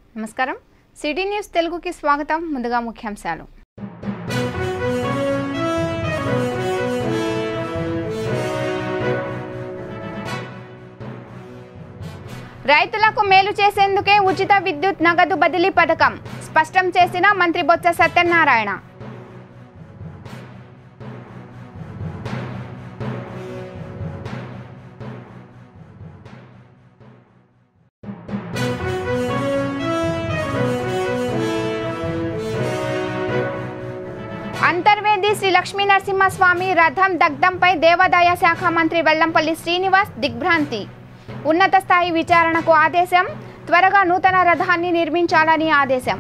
నమస్కారం city news తెలుగుకి స్వాగతం ముందుగా ముఖ్యాంశాలు రైతులకు మేలు చేసేందుకే ఉచిత విద్యుత్ నగదు బదిలీ పథకం స్పష్టం చేసిన మంత్రి బొత్స సత్యనారాయణ అంతర్వేది శ్రీ లక్ష్మీ నరసింహస్వామి రథం దగ్ధంపై దేవాదాయ శాఖ మంత్రి వెల్లంపల్లి శ్రీనివాస్ దిగ్భ్రాంతి ఉన్నత స్థాయి విచారణకు ఆదేశం త్వరగా నూతన రథాన్ని నిర్మించాలని ఆదేశం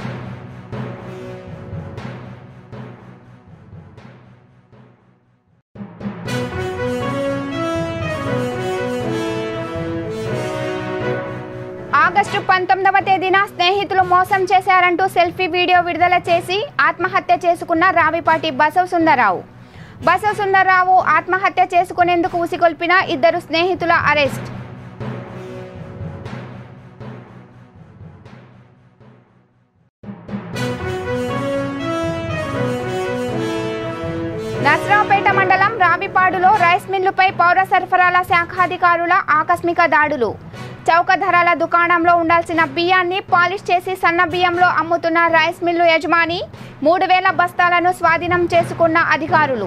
ఆగస్టు పంతొమ్మిదవ తేదీన స్నేహితులు మోసం చేశారంటూ సెల్ఫీ వీడియో విడుదల చేసి ఆత్మహత్య చేసుకున్న రావిపాటి బసవ సుందరరావు బసవ సుందరరావు ఆత్మహత్య చేసుకునేందుకు ఉసిగొల్పిన ఇద్దరు స్నేహితుల అరెస్ట్ నర్సరావుపేట మండలం రావిపాడులో రైస్ మిల్లుపై పౌర సరఫరాల శాఖాధికారుల ఆకస్మిక దాడులు చౌక ధరల దుకాణంలో ఉండాల్సిన బియ్యాన్ని పాలిష్ చేసి సన్న బియ్యంలో అమ్ముతున్న రైస్ మిల్లు యజమాని మూడు వేల బస్తాలను స్వాధీనం చేసుకున్న అధికారులు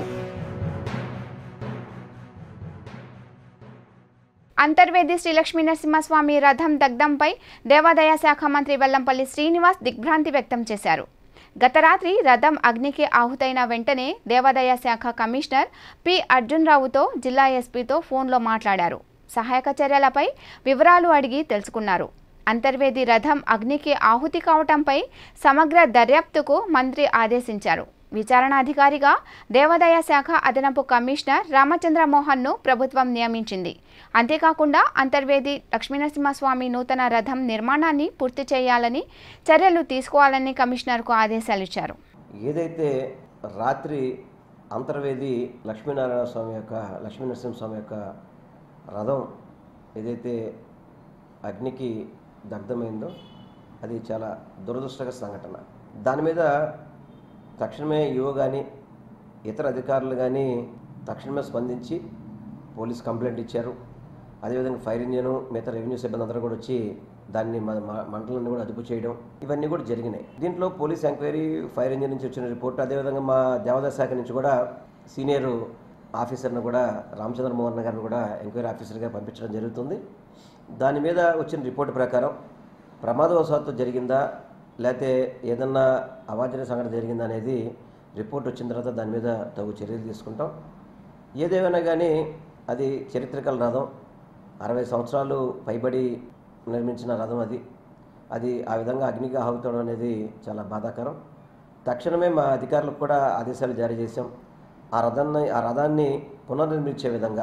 అంతర్వేది శ్రీ లక్ష్మీ నరసింహస్వామి రథం దగ్ధంపై దేవాదాయ శాఖ మంత్రి వెల్లంపల్లి శ్రీనివాస్ దిగ్భ్రాంతి వ్యక్తం చేశారు గత రాత్రి రథం అగ్నికి ఆహుతైన వెంటనే దేవాదాయ శాఖ కమిషనర్ పి అర్జున్ రావుతో జిల్లా ఎస్పీతో ఫోన్లో మాట్లాడారు సహాయక చర్యలపై వివరాలు అడిగి తెలుసుకున్నారు అంతర్వేది రథం అగ్నికి ఆహుతి కావటంపై సమగ్ర దర్యాప్తుకు మంత్రి ఆదేశించారు విచారణాధికారిగా దేవాదాయ శాఖ అదనపు కమిషనర్ రామచంద్ర మోహన్ను ప్రభుత్వం నియమించింది అంతేకాకుండా అంతర్వేది లక్ష్మీనరసింహస్వామి నూతన రథం నిర్మాణాన్ని పూర్తి చేయాలని చర్యలు తీసుకోవాలని కమిషనర్కు ఆదేశాలు ఇచ్చారు ఏదైతే రాత్రి అంతర్వేది లక్ష్మీనారాయణ స్వామి యొక్క లక్ష్మీ నరసింహస్వామి యొక్క రథం ఏదైతే అగ్నికి దగ్ధమైందో అది చాలా దురదృష్టకర సంఘటన దాని మీద తక్షణమే యువ కానీ ఇతర అధికారులు కానీ తక్షణమే స్పందించి పోలీస్ కంప్లైంట్ ఇచ్చారు అదేవిధంగా ఫైర్ ఇంజను మిగతా రెవెన్యూ సిబ్బంది అందరూ కూడా వచ్చి దాన్ని మ- మ- మంటలన్నీ కూడా అదుపు చేయడం ఇవన్నీ కూడా జరిగినాయి దీంట్లో పోలీస్ ఎంక్వైరీ ఫైర్ ఇంజిన్ నుంచి వచ్చిన రిపోర్ట్ అదేవిధంగా మా దేవాదాయ శాఖ నుంచి కూడా సీనియర్ ఆఫీసర్ని కూడా రామచంద్ర మోహన్ గారిని కూడా ఎంక్వైరీ ఆఫీసర్గా పంపించడం జరుగుతుంది దాని మీద వచ్చిన రిపోర్ట్ ప్రకారం ప్రమాదవశాత్తు జరిగిందా లేకపోతే ఏదన్నా అవాంఛనీయ సంఘటన జరిగిందా అనేది రిపోర్ట్ వచ్చిన తర్వాత దాని మీద తగు చర్యలు తీసుకుంటాం ఏదేమైనా కానీ అది చరిత్రకల రథం అరవై సంవత్సరాలు పైబడి నిర్మించిన రథం అది అది ఆ విధంగా అగ్నికి ఆహుతడం అనేది చాలా బాధాకరం తక్షణమే మా అధికారులకు కూడా ఆదేశాలు జారీ చేశాం ఆ రథాన్ని ఆ రథాన్ని పునర్నిర్మించే విధంగా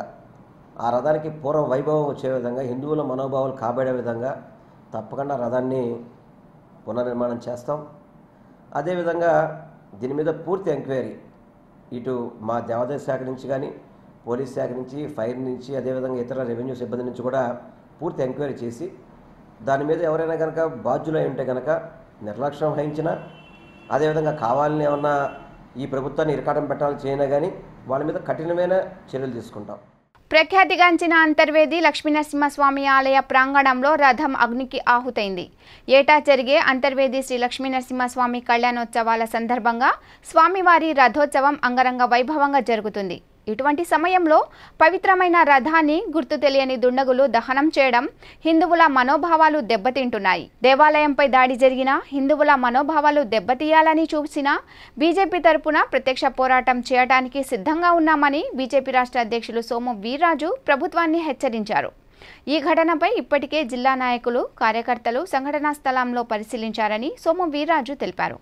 ఆ రథానికి పూర్వ వైభవం వచ్చే విధంగా హిందువుల మనోభావాలు కాబడే విధంగా తప్పకుండా రథాన్ని పునర్నిర్మాణం చేస్తాం అదేవిధంగా దీని మీద పూర్తి ఎంక్వైరీ ఇటు మా దేవాదాయ శాఖ నుంచి కానీ పోలీస్ శాఖ నుంచి ఫైర్ నుంచి అదేవిధంగా ఇతర రెవెన్యూ సిబ్బంది నుంచి కూడా పూర్తి ఎంక్వైరీ చేసి దాని మీద ఎవరైనా కనుక బాధ్యులై ఉంటే కనుక నిర్లక్ష్యం వహించినా అదేవిధంగా కావాలని ఏమన్నా ఈ ప్రభుత్వాన్ని ఇరకాటం పెట్టాలని చేయనా కానీ వాళ్ళ మీద కఠినమైన చర్యలు తీసుకుంటాం ప్రఖ్యాతిగాంచిన అంతర్వేది లక్ష్మీనరసింహస్వామి ఆలయ ప్రాంగణంలో రథం అగ్నికి ఆహుతైంది ఏటా జరిగే అంతర్వేది శ్రీ లక్ష్మీనరసింహస్వామి కళ్యాణోత్సవాల సందర్భంగా స్వామివారి రథోత్సవం అంగరంగ వైభవంగా జరుగుతుంది ఇటువంటి సమయంలో పవిత్రమైన రథాన్ని గుర్తు తెలియని దుండగులు దహనం చేయడం హిందువుల మనోభావాలు దెబ్బతింటున్నాయి దేవాలయంపై దాడి జరిగిన హిందువుల మనోభావాలు దెబ్బతీయాలని చూసిన బీజేపీ తరపున ప్రత్యక్ష పోరాటం చేయడానికి సిద్ధంగా ఉన్నామని బీజేపీ రాష్ట్ర అధ్యక్షులు సోము వీర్రాజు ప్రభుత్వాన్ని హెచ్చరించారు ఈ ఘటనపై ఇప్పటికే జిల్లా నాయకులు కార్యకర్తలు సంఘటనా స్థలంలో పరిశీలించారని సోము వీర్రాజు తెలిపారు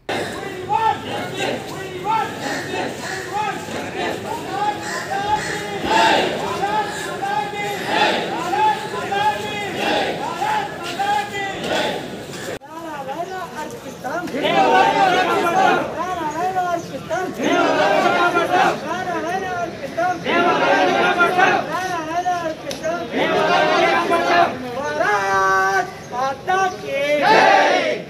భారత్ మాతా కీ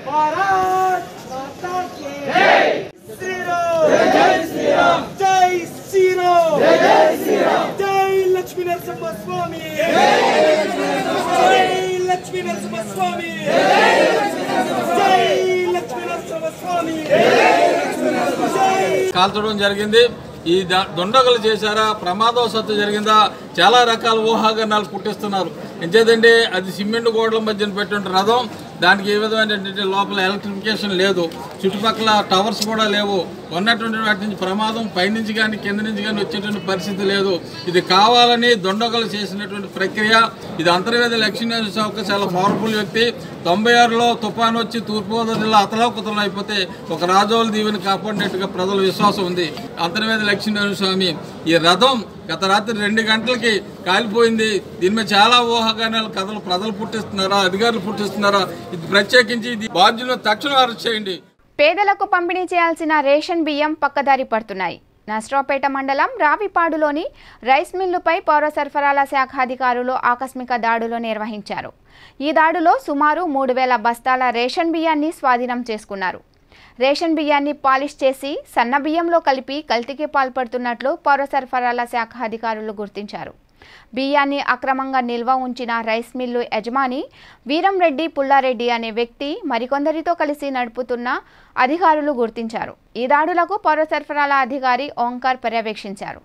కాల్చడం జరిగింది ఈ ద- దుండగులు చేశారా ప్రమాదవశత్తు జరిగిందా చాలా రకాల ఊహాగానాలు పుట్టిస్తున్నారు ఎంచేదండి అది సిమెంట్ గోడల మధ్యన పెట్టుంటే రథం దానికి ఏ విధమైనటువంటి లోపల ఎలక్ట్రిఫికేషన్ లేదు చుట్టుపక్కల టవర్స్ కూడా లేవు ఉన్నటువంటి వాటి నుంచి ప్రమాదం పైనుంచి కానీ కింద నుంచి కానీ వచ్చేటువంటి పరిస్థితి లేదు ఇది కావాలని దొండగలు చేసినటువంటి ప్రక్రియ ఇది అంతర్వేద లక్ష్మీనరసింహ చౌక చాలా పవర్ఫుల్ వ్యక్తి తొంభై ఆరులో తుఫాను వచ్చి తూర్పుగోదావరి జిల్లా అతలాకుతలం అయిపోతే ఒక రాజోలు దీవెని కాపాడినట్టుగా ప్రజల విశ్వాసం ఉంది అంతర్వేద లక్ష్మీనరసింహ స్వామి ఈ రథం గత రాత్రి రెండు గంటలకి కాలిపోయింది దీని మీద చాలా ఊహాగానాలు కథలు ప్రజలు పుట్టిస్తున్నారా అధికారులు పుట్టిస్తున్నారా ఇది ప్రత్యేకించి ఇది బాధ్యులను తక్షణం అరెస్ట్ చేయండి పేదలకు పంపిణీ చేయాల్సిన రేషన్ బియ్యం పక్కదారి పడుతున్నాయి నస్రాపేట మండలం రావిపాడులోని రైస్ మిల్లుపై పౌర సరఫరాల శాఖ అధికారులు ఆకస్మిక దాడులు నిర్వహించారు ఈ దాడిలో సుమారు మూడు వేల బస్తాల రేషన్ బియ్యాన్ని స్వాధీనం చేసుకున్నారు రేషన్ బియ్యాన్ని పాలిష్ చేసి సన్న బియ్యంలో కలిపి కల్తీకి పాల్పడుతున్నట్లు పౌర సరఫరాల శాఖ అధికారులు గుర్తించారు బియ్యాన్ని అక్రమంగా నిల్వ ఉంచిన రైస్ మిల్లు యజమాని వీరంరెడ్డి పుల్లారెడ్డి అనే వ్యక్తి మరికొందరితో కలిసి నడుపుతున్న అధికారులు గుర్తించారు ఈ దాడులకు పౌర సరఫరాల అధికారి ఓంకార్ పర్యవేక్షించారు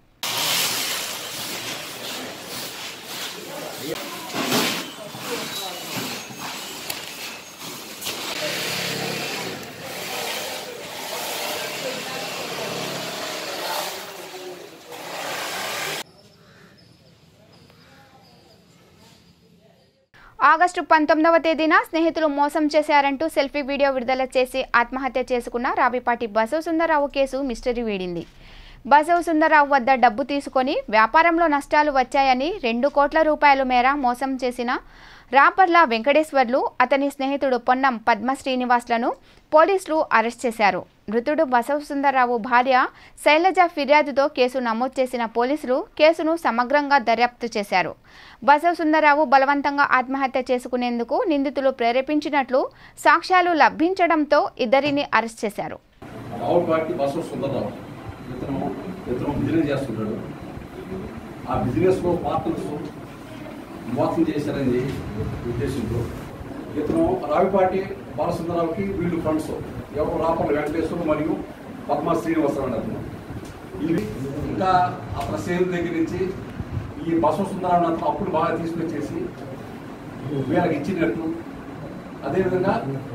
ఆగస్టు పంతొమ్మిదవ తేదీన స్నేహితులు మోసం చేశారంటూ సెల్ఫీ వీడియో విడుదల చేసి ఆత్మహత్య చేసుకున్న రావిపాటి బసవ సుందరరావు కేసు మిస్టరీ వీడింది బసవ సుందరరావు వద్ద డబ్బు తీసుకొని వ్యాపారంలో నష్టాలు వచ్చాయని రెండు కోట్ల రూపాయల మేర మోసం చేసిన రాపర్ల వెంకటేశ్వర్లు అతని స్నేహితుడు పొన్నం పద్మ శ్రీనివాస్లను పోలీసులు అరెస్ట్ చేశారు మృతుడు బసవ సుందరరావు భార్య శైలజ ఫిర్యాదుతో కేసు నమోదు చేసిన పోలీసులు కేసును సమగ్రంగా దర్యాప్తు చేశారు బసవ సుందరరావు బలవంతంగా ఆత్మహత్య చేసుకునేందుకు నిందితులు ప్రేరేపించినట్లు సాక్ష్యాలు లభించడంతో ఇద్దరిని అరెస్ట్ చేశారు రావుల పార్టీ బస్సు సుందరరావు ఇతను ఇతను బిజినెస్ చేస్తుంటాడు ఆ బిజినెస్లో పార్ట్నర్స్ మోసం చేశారని ఉద్దేశంతో ఇతను రావిపాటి బాలసుందరరావుకి వీళ్ళు ఫ్రెండ్స్ ఎవరు రాపర్ల వెంకటేశ్వర మరియు పద్మ శ్రీనివాసరావు అతను ఇవి ఇంకా అతని స్నేహితుల దగ్గర నుంచి ఈ బసవ సుందరరావు అతను అప్పుడు బాగా తీసుకొచ్చేసి వీళ్ళకి ఇచ్చినట్టు అదేవిధంగా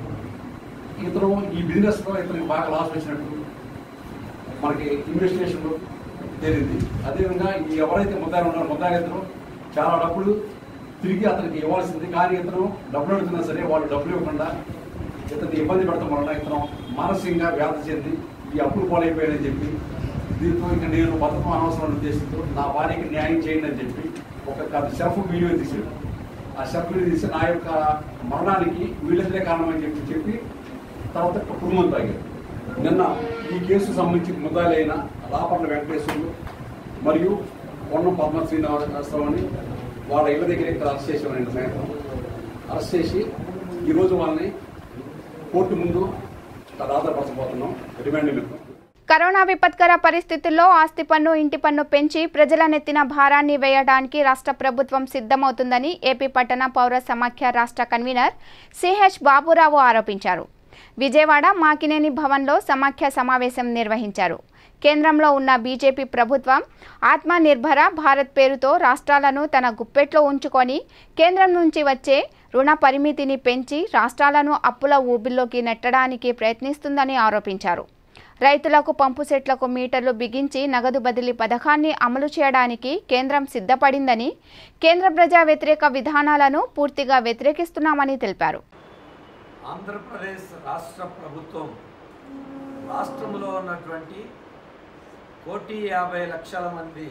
ఇతను ఈ బిజినెస్ లో ఇతనికి బాగా లాస్ వచ్చినట్టు మనకి ఇన్వెస్టిగేషన్ లో తేలింది అదేవిధంగా ఈ ఎవరైతే ముద్దాయి ఉన్నారో ముద్దాయి ఇతను చాలా డబ్బులు తిరిగి అతనికి ఇవ్వాల్సింది కానీ ఇతను డబ్బులు అడుగుతున్నా సరే వాళ్ళు డబ్బులు ఇవ్వకుండా ఇతన్ని ఇబ్బంది పెడతాం వలన ఇతను మానసికంగా వ్యాధి చెంది ఈ అప్పులు పాలైపోయాడని చెప్పి దీంతో ఇంకా నేను బతకం అనవసరం అనే ఉద్దేశంతో నా భార్యకి న్యాయం చేయండి అని చెప్పి ఒక సెల్ఫ్ వీడియో తీసాడు ఆ సెల్ఫ్ వీడియో తీసి నా యొక్క మరణానికి వీళ్ళిద్దరే కారణం అని చెప్పి చెప్పి తర్వాత కుటుంబం తాగారు నిన్న ఈ కేసు సంబంధించి ముద్దాలైన రాపర్ల వెంకటేశ్వర్లు మరియు పొన్నం పద్మ శ్రీనివాసరావుని వాళ్ళ ఇళ్ళ దగ్గర ఇక్కడ అరెస్ట్ చేసామని సాయంత్రం అరెస్ట్ చేసి ఈరోజు వాళ్ళని కోర్టు ముందు ఆధారపరచబోతున్నాం రిమాండ్ నిమిత్తం కరోనా విపత్కర పరిస్థితుల్లో ఆస్తి పన్ను ఇంటి పన్ను పెంచి ప్రజల నెత్తిన భారాన్ని వేయడానికి రాష్ట్ర ప్రభుత్వం సిద్ధమవుతుందని ఏపీ పట్టణ పౌర సమాఖ్య రాష్ట్ర కన్వీనర్ సిహెచ్ బాబురావు ఆరోపించారు విజయవాడ మాకినేని భవన్లో సమాఖ్య సమావేశం నిర్వహించారు కేంద్రంలో ఉన్న బీజేపీ ప్రభుత్వం ఆత్మనిర్భర భారత్ పేరుతో రాష్ట్రాలను తన గుప్పెట్లో ఉంచుకొని కేంద్రం నుంచి వచ్చే రుణ పరిమితిని పెంచి రాష్ట్రాలను అప్పుల ఊబిలోకి నెట్టడానికి ప్రయత్నిస్తుందని ఆరోపించారు రైతులకు పంపు సెట్లకు మీటర్లు బిగించి నగదు బదిలీ పథకాన్ని అమలు చేయడానికి కేంద్రం సిద్ధపడిందని కేంద్ర ప్రజా వ్యతిరేక విధానాలను పూర్తిగా వ్యతిరేకిస్తున్నామని తెలిపారు ఆంధ్రప్రదేశ్ రాష్ట్ర ప్రభుత్వం రాష్ట్రంలో ఉన్నటువంటి కోటి యాభై లక్షల మంది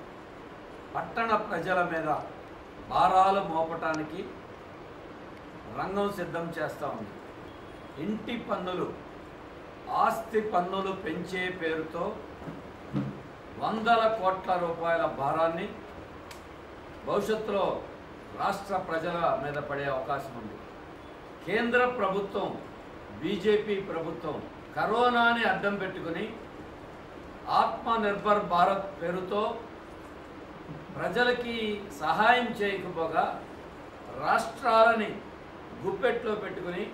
పట్టణ ప్రజల మీద భారాలు మోపటానికి రంగం సిద్ధం చేస్తూ ఉంది ఇంటి పన్నులు ఆస్తి పన్నులు పెంచే పేరుతో వందల కోట్ల రూపాయల భారాన్ని భవిష్యత్తులో రాష్ట్ర ప్రజల మీద పడే అవకాశం ఉంది కేంద్ర ప్రభుత్వం బీజేపీ ప్రభుత్వం కరోనాని అడ్డం పెట్టుకుని ఆత్మనిర్భర్ భారత్ పేరుతో ప్రజలకి సహాయం చేయకపోగా రాష్ట్రాలని గుప్పెట్లో పెట్టుకుని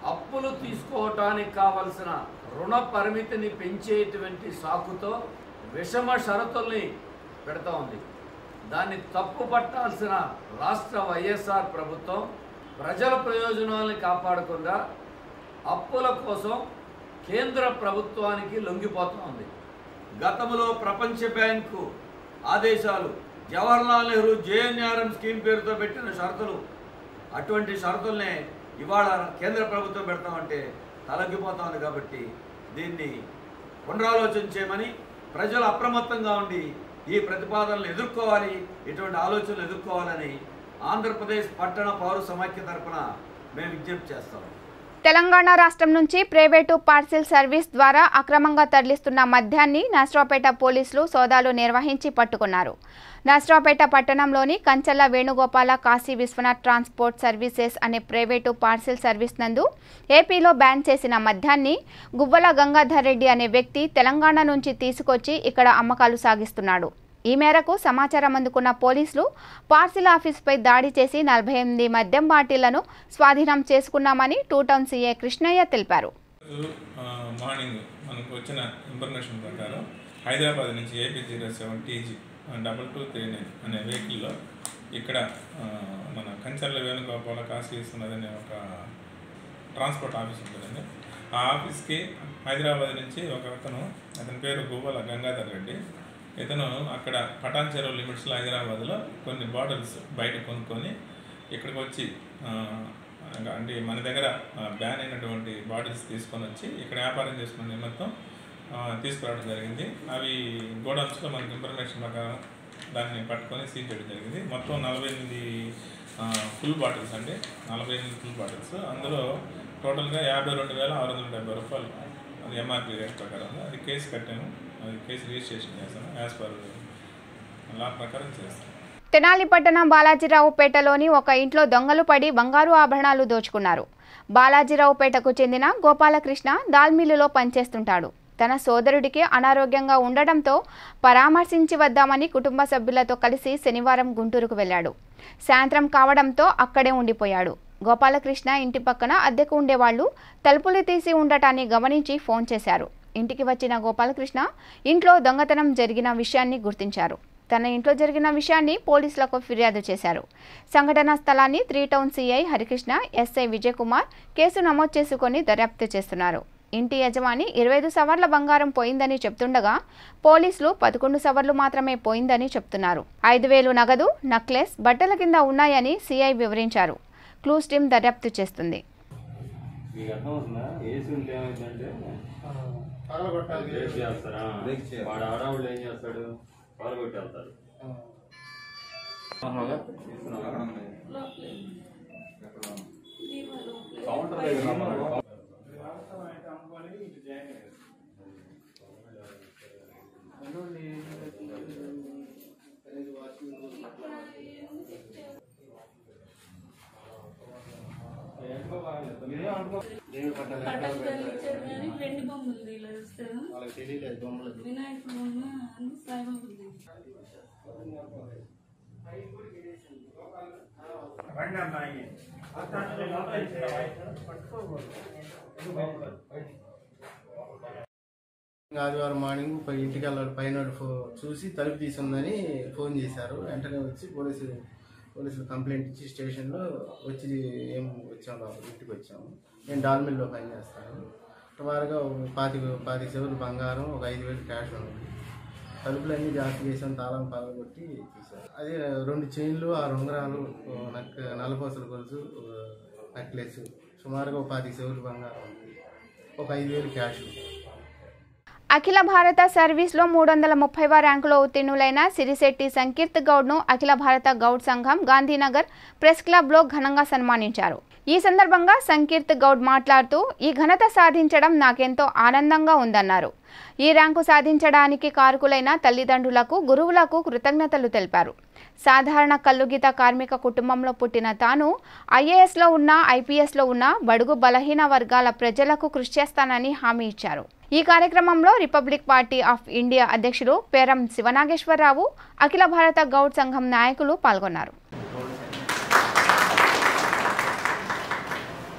అప్పులు తీసుకోవటానికి కావలసిన రుణ పరిమితిని పెంచేటువంటి సాకుతో విషమ షరతుల్ని పెడతా ఉంది దాన్ని తప్పు పట్టాల్సిన రాష్ట్ర వైఎస్ఆర్ ప్రభుత్వం ప్రజల ప్రయోజనాలను కాపాడకుండా అప్పుల కోసం కేంద్ర ప్రభుత్వానికి లొంగిపోతా ఉంది గతంలో ప్రపంచ బ్యాంకు ఆదేశాలు జవహర్లాల్ నెహ్రూ జేఎన్ఆర్ఎం స్కీమ్ పేరుతో పెట్టిన షరతులు అటువంటి షరతుల్నే ఇవాళ కేంద్ర ప్రభుత్వం పెడతామంటే తలగ్గిపోతా ఉంది కాబట్టి దీన్ని పునరాలోచన చేయమని ప్రజలు అప్రమత్తంగా ఉండి ఈ ప్రతిపాదనలు ఎదుర్కోవాలి ఇటువంటి ఆలోచనలు ఎదుర్కోవాలని ఆంధ్రప్రదేశ్ పట్టణ పౌర సమాఖ్య తరపున మేము విజ్ఞప్తి చేస్తాం తెలంగాణ రాష్ట్రం నుంచి ప్రైవేటు పార్సిల్ సర్వీస్ ద్వారా అక్రమంగా తరలిస్తున్న మద్యాన్ని నస్రాపేట పోలీసులు సోదాలు నిర్వహించి పట్టుకున్నారు నస్రాపేట పట్టణంలోని కంచల్ల వేణుగోపాల కాశీ విశ్వనాథ్ ట్రాన్స్పోర్ట్ సర్వీసెస్ అనే ప్రైవేటు పార్సిల్ సర్వీస్ నందు ఏపీలో బ్యాన్ చేసిన మద్యాన్ని గువ్వల గంగాధర్ రెడ్డి అనే వ్యక్తి తెలంగాణ నుంచి తీసుకొచ్చి ఇక్కడ అమ్మకాలు సాగిస్తున్నాడు ఈ మేరకు సమాచారం అందుకున్న పోలీసులు పార్సిల్ ఆఫీసుపై దాడి చేసి నలభై ఎనిమిది మద్యం బాటిళ్లను స్వాధీనం చేసుకున్నామని టూ టౌన్ సీఏ కృష్ణయ్య తెలిపారు రోజు, ఆ, మార్నింగ్ మనకు వచ్చిన ఇన్ఫర్మేషన్ ప్రకారం హైదరాబాద్ నుంచి AP zero seven TG double two three nine అనే వెహికల్లో ఇక్కడ ఆ, మన కంచర్ల వేణుగోపాల కాశీ విశ్వనాథ్ అనే ఒక ట్రాన్స్పోర్ట్ ఆఫీస్ ఉంటుందండి ఆ ఆఫీస్కి హైదరాబాద్ నుంచి ఒక అతను అతని పేరు గువ్వల గంగాధర్ రెడ్డి ఇతను అక్కడ పటాన్ చెరువు లిమిట్స్లో హైదరాబాద్లో కొన్ని బాటిల్స్ బయట కొనుక్కొని ఇక్కడికి వచ్చి ఆ, ఇంకా అంటే మన దగ్గర బ్యాన్ అయినటువంటి బాటిల్స్ తీసుకొని వచ్చి ఇక్కడ వ్యాపారం చేసుకునే నిమిత్తం ఆ, తీసుకురావడం జరిగింది అవి గోడౌన్స్లో మనకి ఇన్ఫర్మేషన్ ప్రకారం దాన్ని పట్టుకొని సీజ్ చేయడం జరిగింది మొత్తం నలభై ఎనిమిది ఫుల్ బాటిల్స్ అండి నలభై ఎనిమిది ఫుల్ బాటిల్స్ అందులో టోటల్గా యాభై రెండు వేల ఆరు వందల డెబ్బై రూపాయలు అది ఎంఆర్పి రేట్ ప్రకారం ఉంది. అది కేసు కట్టాను అది కేసు రిజిస్ట్రేషన్ చేశాను యాజ్ పర్ లా ప్రకారం చేస్తాను తెనాలి పట్టణం బాలాజీరావుపేటలోని ఒక ఇంట్లో దొంగలు పడి బంగారు ఆభరణాలు దోచుకున్నారు బాలాజీరావుపేటకు చెందిన గోపాలకృష్ణ దాల్ మిల్లులో పనిచేస్తుంటాడు తన సోదరుడికి అనారోగ్యంగా ఉండడంతో పరామర్శించి వద్దామని కుటుంబ సభ్యులతో కలిసి శనివారం గుంటూరుకు వెళ్ళాడు సాయంత్రం కావడంతో అక్కడే ఉండిపోయాడు గోపాలకృష్ణ ఇంటి పక్కన అద్దెకు ఉండేవాళ్లు తలుపులు తీసి ఉండటాన్ని గమనించి ఫోన్ చేశారు ఇంటికి వచ్చిన గోపాలకృష్ణ ఇంట్లో దొంగతనం జరిగిన విషయాన్ని గుర్తించారు తన ఇంట్లో జరిగిన విషయాన్ని పోలీసులకు ఫిర్యాదు చేశారు సంఘటనా స్థలాన్ని three town CI Harikrishna SI Vijay Kumar కేసు నమోదు చేసుకొని దర్యాప్తు చేస్తున్నారు ఇంటి యజమాని ఇరవై ఐదు సవర్ల బంగారం పోయిందని చెప్తుండగా పోలీసులు పదకొండు సవర్లు మాత్రమే పోయిందని చెప్తున్నారు ఐదు వేలు నగదు నక్లెస్ బట్టల కింద ఉన్నాయని సిఐ వివరించారు క్లూస్ టీం దర్యాప్తు చేస్తుంది మీకు అర్థమవుతుందా ఏసీ ఉంటే ఏమైందంటే బ్రేక్ చేస్తారా వాడు ఆడవాళ్ళు ఏం చేస్తాడు పగలగొట్టి వెళ్తారు పటాలు ఇచ్చారు కానీ వెండి బొమ్మలు ఇలా ఇస్తారు వినాయకుడు బొమ్మ అన్ని సాయిబాబుది ఆదివారం మార్నింగ్ పై ఇంటికి వెళ్ళాలి పైన ఫో- చూసి తలుపు తీసుందని ఫోన్ చేశారు వెంటనే వచ్చి పోలీసు పోలీసులు కంప్లైంట్ ఇచ్చి స్టేషన్లో వచ్చి ఏం వచ్చాము లోపలికి ఇంటికి వచ్చాము నేను డాల్మిల్లో పనిచేస్తాను సుమారుగా ఒక పాతిక పాతిక సెవెలు బంగారం ఒక ఐదు వేలు క్యాష్ ఉంది తలుపులన్నీ జాగ్రత్త చేసాం తాళం పగలగొట్టి తీశారు అదే రెండు చైన్లు ఆ ఉంగరాలు ఓ నక్ నల్లపోసల గొలుసు ఓ నెక్లెస్ సుమారుగా ఒక పాతిక సెవెలు బంగారం ఉంది ఒక ఐదు వేలు క్యాష్ ఉంది అఖిల భారత సర్వీస్లో మూడు వందల ముప్పైవ ర్యాంకులో ఉత్తీర్ణులైన సిరిశెట్టి సంకీర్త్ గౌడ్ను అఖిల భారత గౌడ్ సంఘం గాంధీనగర్ ప్రెస్ క్లబ్లో ఘనంగా సన్మానించారు ఈ సందర్భంగా సంకీర్త్ గౌడ్ మాట్లాడుతూ ఈ ఘనత సాధించడం నాకెంతో ఆనందంగా ఉందన్నారు ఈ ర్యాంకు సాధించడానికి కారకులైన తల్లిదండ్రులకు గురువులకు కృతజ్ఞతలు తెలిపారు సాధారణ కల్లుగీత కార్మిక కుటుంబంలో పుట్టిన తాను ఐఏఎస్లో ఉన్న ఐపీఎస్లో ఉన్న బడుగు బలహీన వర్గాల ప్రజలకు కృషి చేస్తానని హామీ ఇచ్చారు ఈ కార్యక్రమంలో రిపబ్లిక్ పార్టీ ఆఫ్ ఇండియా అధ్యక్షుడు పేరం శివనాగేశ్వరరావు అఖిల భారత గౌడ్ సంఘం నాయకులు పాల్గొన్నారు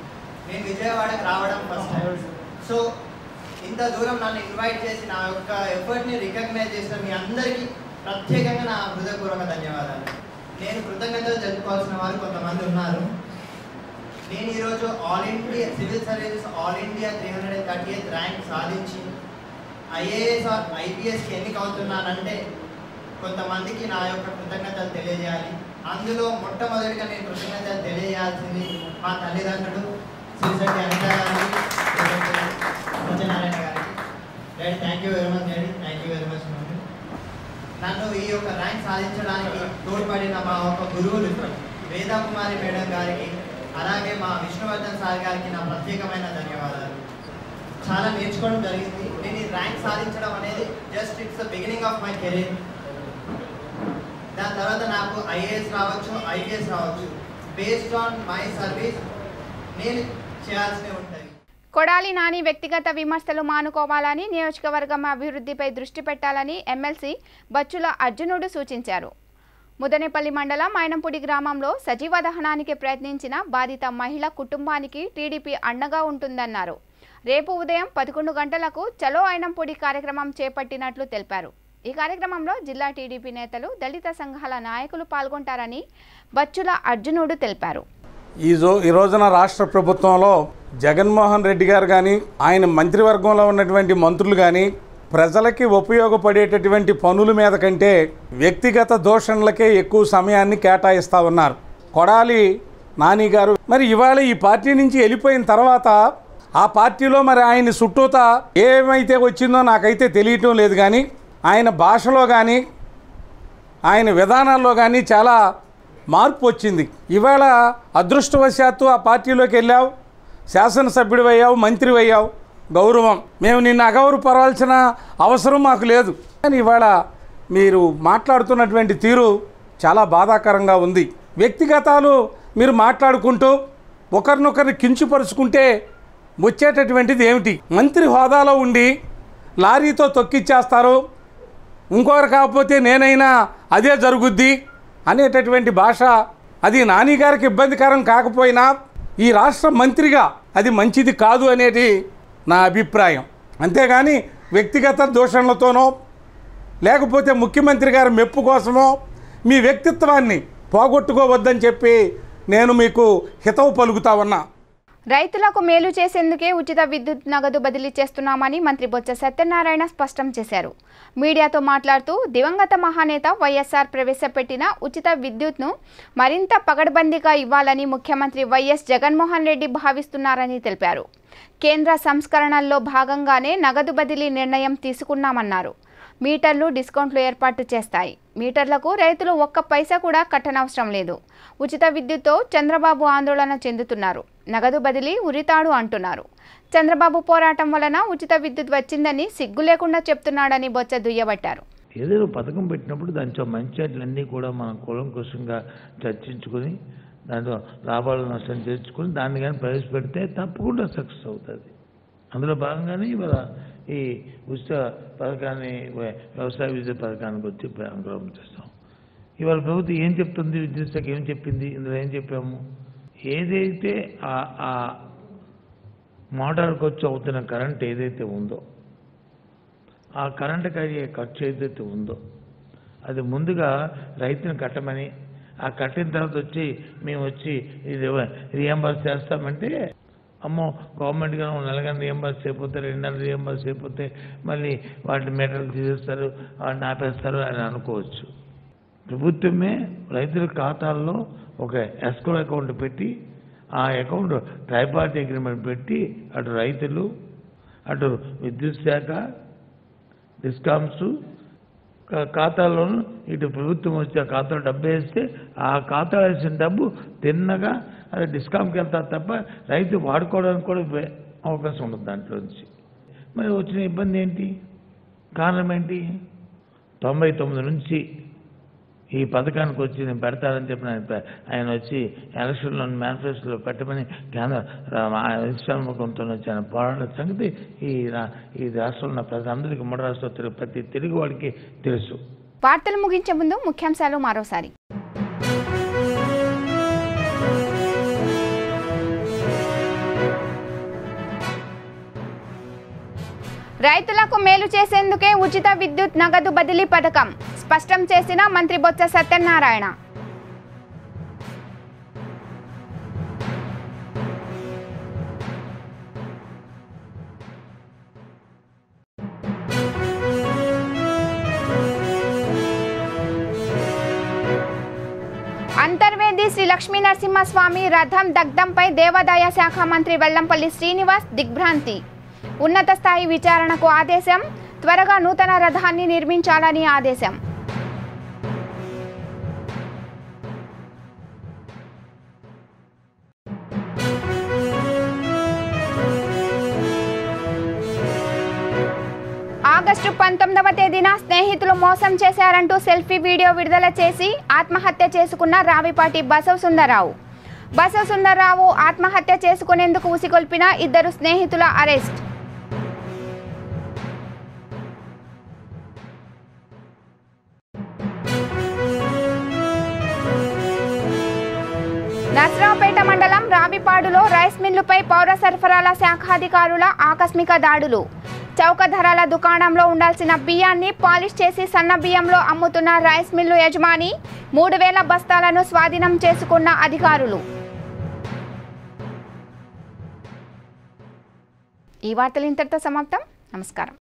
నేను విజయవాడకి రావడం ఫస్ట్ టైం సో ఇంత దూరం నన్ను ఇన్వైట్ చేసి నా యొక్క ఎఫర్ట్ని రికగ్నైజ్ చేసిన మీ అందరికీ ప్రత్యేకంగా నా హృదయపూర్వక ధన్యవాదాలు నేను కృతజ్ఞతలు జరుపుకోవాల్సిన వారు కొంతమంది ఉన్నారు నేను ఈరోజు all India civil services all India three hundred and thirty eighth rank సాధించి ఐఏఎస్ ఆర్ ఐపీఎస్కి ఎన్నిక అవుతున్నానంటే కొంతమందికి నా యొక్క కృతజ్ఞతలు తెలియజేయాలి అందులో మొట్టమొదటిగా నేను కృతజ్ఞతలు తెలియజేయాల్సింది మా తల్లిదండ్రులు శ్రీశక్తి అనిత గారికి సత్యనారాయణ గారికి daddy thank you very much daddy thank you very much mummy నన్ను ఈ యొక్క ర్యాంక్ సాధించడానికి తోడ్పడిన మా ఒక గురువులు వేదా కుమారి మేడం గారికి అలాగే మా విష్ణువర్ధన్ సార్ గారికి నా ప్రత్యేకమైన ధన్యవాదాలు చాలా నేర్చుకోవడం జరిగింది నేను ఈ ర్యాంక్ సాధించడం అనేది just it's the beginning of my career దాని తర్వాత నాకు ఐఏఎస్ రావచ్చు ఐపీఎస్ రావచ్చు బేస్డ్ ఆన్ మై సర్వీస్ నేను చేయాల్సినవి ఉంటాయి కొడాలి నాని వ్యక్తిగత విమర్శలు మానుకోవాలని నియోజకవర్గం అభివృద్ధిపై దృష్టి పెట్టాలని ఎమ్మెల్సీ బచ్చుల అర్జునుడు సూచించారు ముదనేపల్లి మండలం మైనంపూడి గ్రామంలో సజీవ దహనానికి ప్రయత్నించిన బాధిత మహిళ కుటుంబానికి టీడీపీ అండగా ఉంటుందన్నారు రేపు ఉదయం పదకొండు గంటలకు చలో ఐనంపూడి కార్యక్రమం చేపట్టినట్లు తెలిపారు ఈ కార్యక్రమంలో జిల్లా టీడీపీ నేతలు దళిత సంఘాల నాయకులు పాల్గొంటారని బచ్చుల అర్జునుడు తెలిపారు ఈ జో ఈ రోజున రాష్ట్ర ప్రభుత్వంలో జగన్మోహన్ రెడ్డి గారు కానీ ఆయన మంత్రివర్గంలో ఉన్నటువంటి మంత్రులు కానీ ప్రజలకి ఉపయోగపడేటటువంటి పనుల మీద కంటే వ్యక్తిగత దూషణలకే ఎక్కువ సమయాన్ని కేటాయిస్తూ ఉన్నారు కొడాలి నాని గారు మరి ఇవాళ ఈ పార్టీ నుంచి వెళ్ళిపోయిన తర్వాత ఆ పార్టీలో మరి ఆయన చుట్టూత ఏమైతే వచ్చిందో నాకైతే తెలియటం లేదు కానీ ఆయన భాషలో కానీ ఆయన విధానాల్లో కానీ చాలా మార్పు వచ్చింది ఇవాళ అదృష్టవశాత్తు ఆ పార్టీలోకి వెళ్ళావు శాసనసభ్యుడు అయ్యావు మంత్రి అయ్యావు గౌరవం మేము నిన్ను అగౌరవపరవాల్సిన అవసరం మాకు లేదు కానీ ఇవాళ మీరు మాట్లాడుతున్నటువంటి తీరు చాలా బాధాకరంగా ఉంది వ్యక్తిగతాలు మీరు మాట్లాడుకుంటూ ఒకరినొకరిని కించుపరుచుకుంటే వచ్చేటటువంటిది ఏమిటి మంత్రి హోదాలో ఉండి లారీతో తొక్కిచ్చేస్తారు ఇంకొకరు కాకపోతే నేనైనా అదే జరుగుద్ది అనేటటువంటి భాష అది నాని గారికి ఇబ్బందికరం కాకపోయినా ఈ రాష్ట్ర మంత్రిగా అది మంచిది కాదు అనేది నా అభిప్రాయం అంతేగాని వ్యక్తిగత దూషణలతోనో లేకపోతే ముఖ్యమంత్రి గారి మెప్పు కోసమో మీ వ్యక్తిత్వాన్ని పోగొట్టుకోవద్దని చెప్పి నేను మీకు హితవు పలుకుతా ఉన్నా రైతులకు మేలు చేసేందుకే ఉచిత విద్యుత్ నగదు బదిలీ చేస్తున్నామని మంత్రి బొత్స సత్యనారాయణ స్పష్టం చేశారు మీడియాతో మాట్లాడుతూ దివంగత మహానేత వైఎస్ఆర్ ప్రవేశపెట్టిన ఉచిత విద్యుత్ను మరింత పగడ్బందీగా ఇవ్వాలని ముఖ్యమంత్రి వైఎస్ జగన్మోహన్ రెడ్డి భావిస్తున్నారని తెలిపారు కేంద్ర సంస్కరణల్లో భాగంగానే నగదు బదిలీ నిర్ణయం తీసుకున్నామన్నారు మీటర్లు డిస్కౌంట్లు ఏర్పాటు చేస్తాయి మీటర్లకు రైతులు ఒక్క పైసా కూడా కట్టనవసరం లేదు ఉచిత విద్యుత్తో చంద్రబాబు ఆందోళన చెందుతున్నారు నగదు బదిలీ ఉరితాడు అంటున్నారు చంద్రబాబు పోరాటం వలన ఉచిత విద్యుత్ వచ్చిందని సిగ్గు లేకుండా చెప్తున్నాడని బొత్స దుయ్యబట్టారు ఏదైనా పథకం పెట్టినప్పుడు దాంట్లో మంచి చెడ్లన్నీ కూడా మనం కూలంకుషంగా చర్చించుకొని దాంట్లో లాభాలు నష్టం చేర్చుకొని దాన్ని కానీ ప్రవేశపెడితే తప్పకుండా సక్సెస్ అవుతుంది అందులో భాగంగానే ఇవాళ ఈ ఉచిత పథకాన్ని వ్య- వ్యవసాయ విద్యుత్ పథకానికి వచ్చి ప్రారంభం చేస్తాం ఇవాళ ప్రభుత్వం ఏం చెప్తుంది విద్యుత్ శాఖ ఏం చెప్పింది ఇందులో ఏం చెప్పాము ఏదైతే ఆ- ఆ మోటార్కి వచ్చి అవుతున్న కరెంట్ ఏదైతే ఉందో ఆ కరెంటుకి అయ్యే ఖర్చు ఏదైతే ఉందో అది ముందుగా రైతుని కట్టమని ఆ కట్టిన తర్వాత వచ్చి మేము వచ్చి ఇది రియంబర్స్ చేస్తామంటే అమ్మో గవర్నమెంట్ కానీ నెలగానే రియంబర్స్ అయిపోతే రెండు నెలలు రియంబర్స్ అయిపోతే మళ్ళీ వాటిని మీటర్లు తీసేస్తారు వాటిని ఆపేస్తారు అని అనుకోవచ్చు ప్రభుత్వమే రైతుల ఖాతాల్లో ఒక ఎస్కో అకౌంట్ పెట్టి ఆ అకౌంట్ ట్రైపార్టీ అగ్రిమెంట్ పెట్టి అటు రైతులు అటు విద్యుత్ శాఖ డిస్కామ్స్ కా- ఖాతాలోను ఇటు ప్రభుత్వం వచ్చి ఆ ఖాతాలో డబ్బు వేస్తే ఆ ఖాతా వేసిన డబ్బు తిన్నగా అది డిస్కామ్కి వెళ్తారు తప్ప రైతు వాడుకోవడానికి కూడా వే- అవకాశం ఉండదు దాంట్లో నుంచి మరి వచ్చిన ఇబ్బంది ఏంటి కారణం ఏంటి తొంభై తొమ్మిది నుంచి ఈ పథకానికి వచ్చి నేను పెడతానని చెప్పిన ఆయన పె- ఆయన వచ్చి ఎలక్షన్లో మేనిఫెస్టోలో పెట్టమని కేంద్ర విశ్రామకంతో వచ్చి ఆయన పోరాడిన సంగతి ఈ రా- ఈ రాష్ట్రంలో ఉన్న ప్రజలందరికీ మూడు రాష్ట్రాలు తిరిగి ప్రతి తెలుగు వాడికి తెలుసు వార్తలు ముగించే ముందు ముఖ్యాంశాలు మరోసారి రైతులకు మేలు చేసేందుకే ఉచిత విద్యుత్ నగదు బదిలీ పథకం స్పష్టం చేసిన మంత్రి బొత్స సత్యనారాయణ అంతర్వేది శ్రీ లక్ష్మీ నరసింహస్వామి రథం దగ్ధంపై దేవాదాయ శాఖ మంత్రి వెల్లంపల్లి శ్రీనివాస్ దిగ్భ్రాంతి ఉన్నత స్థాయి విచారణకు ఆదేశం త్వరగా నూతన రథాన్ని నిర్మించాలని ఆదేశం ఆగస్టు పంతొమ్మిదవ తేదీన స్నేహితులు మోసం చేశారంటూ సెల్ఫీ వీడియో విడుదల చేసి ఆత్మహత్య చేసుకున్న రావిపాటి బసవ సుందరరావు బసవ సుందరరావు ఆత్మహత్య చేసుకునేందుకు ఉసిగొల్పిన ఇద్దరు స్నేహితుల అరెస్ట్ నర్సరావుపేట మండలం రావిపాడులో రైస్ మిల్లుపై పౌర సరఫరాల శాఖాధికారుల ఆకస్మిక దాడులు చౌక ధరల దుకాణంలో ఉండాల్సిన బియ్యాన్ని పాలిష్ చేసి సన్న బియ్యంలో అమ్ముతున్న రైస్ మిల్లు యజమాని మూడు వేల బస్తాలను స్వాధీనం చేసుకున్న అధికారులు ఈ వార్తలు ఇంతటితో సమాప్తం నమస్కారం